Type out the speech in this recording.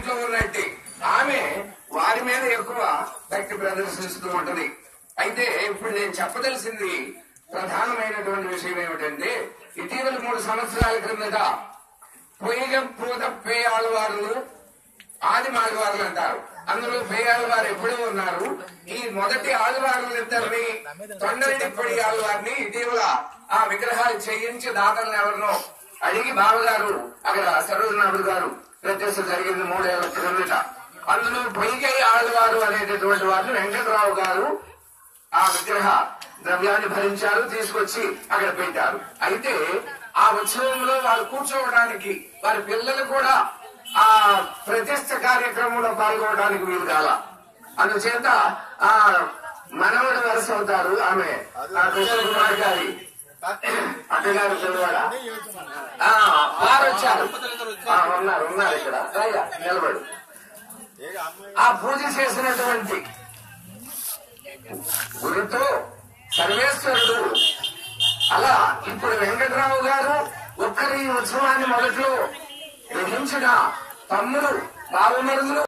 ఇంట్లో ఉన్నట్టే ఆమె వారి మీద ఎక్కువ భక్తి ప్రదర్శిస్తూ ఉంటది అయితే ఇప్పుడు నేను చెప్పదలసింది ప్రధానమైనటువంటి విషయం ఏమిటంటే ఇటీవల మూడు సంవత్సరాల క్రిందట పొయ్యిగ పూత పేయాళ్ళవారులు ఆది మాదివారులు అంటారు అందులో పేయాళ్ళవారు ఎప్పుడూ ఉన్నారు ఈ మొదటి ఆదివారులు ఇద్దరిని తొండలిపడి ఆళ్ళవారిని ఇటీవల ఆ విగ్రహాలు చేయించి దాతలను ఎవరినో అడిగి బావగారు అక్కడ సరోజనాథుడు గారు ప్రత్యక్ష జరిగింది మూడేళ్ల క్రిందట అందులో పొయ్యిగై ఆళ్ళవారు అనేటటువంటి వారిని వెంకటరావు గారు ఆ విగ్రహ ద్రవ్యాన్ని భరించారు తీసుకొచ్చి అక్కడ పెట్టారు అయితే ఆ ఉత్సవంలో వారు కూర్చోవడానికి వారి పిల్లలు కూడా ఆ ప్రతిష్ట కార్యక్రమంలో పాల్గొనడానికి వీలు కాల అందుచేత ఆ మనవడు వరుస అవుతారు ఆమె ఆ కృష్ణ కుమార్ గారి అన్నగారు పిల్లవాడ ఆ, వారు వచ్చారు ఆ, ఉన్నారు ఉన్నారు ఇక్కడ రాయ్యా, నిలబడు ఆ పూజ చేసినటువంటి గురుతో సర్వేశ్వరుడు అలా ఇప్పుడు వెంకటరావు గారు ఒక్కరి ఉత్సవాన్ని మొదట్లో గ్రహించిన తమ్ముడు బావమరుదులు